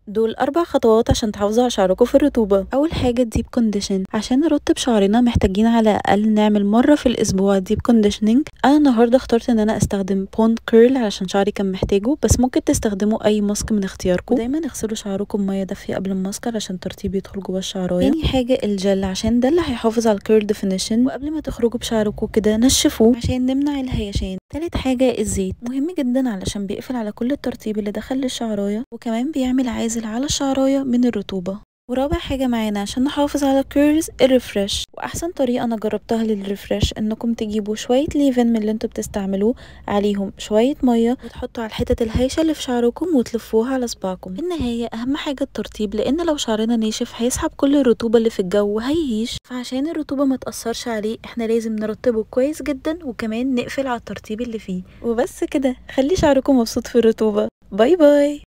دول أربع خطوات عشان تحافظوا على شعركم في الرطوبة أول حاجة ديب كونديشن عشان نرطب شعرنا محتاجين على الأقل نعمل مرة في الأسبوع ديب كونديشننج أنا النهاردة اخترت إن أنا أستخدم بوند كيرل علشان شعري كان محتاجه بس ممكن تستخدموا أي ماسك من اختياركم ودايما اغسلوا شعركم مية دافية قبل الماسك علشان الترطيب يدخل جوه الشعراية تاني حاجة الجل عشان ده اللي هيحافظ على الكيرل ديفينيشن وقبل ما تخرجوا بشعركم كده نشفوه عشان نمنع الهيشان تالت حاجة الزيت مهم جدا علشان بيقفل على كل الترطيب اللي دخل للشعراية وكمان بيعمل عازل على الشعراية من الرطوبة ورابع حاجة معانا عشان نحافظ على الكيرلز الريفرش واحسن طريقة انا جربتها للريفرش انكم تجيبوا شوية ليفن من اللي انتوا بتستعملوه عليهم شوية مية وتحطوا على الحتت الهايشة اللي في شعركم وتلفوها على صباعكم في النهاية اهم حاجة الترطيب لان لو شعرنا ناشف هيسحب كل الرطوبة اللي في الجو وهيهيش فعشان الرطوبة ما تأثرش عليه احنا لازم نرطبه كويس جدا وكمان نقفل على الترطيب اللي فيه وبس كده خلي شعركم مبسوط في الرطوبة باي باي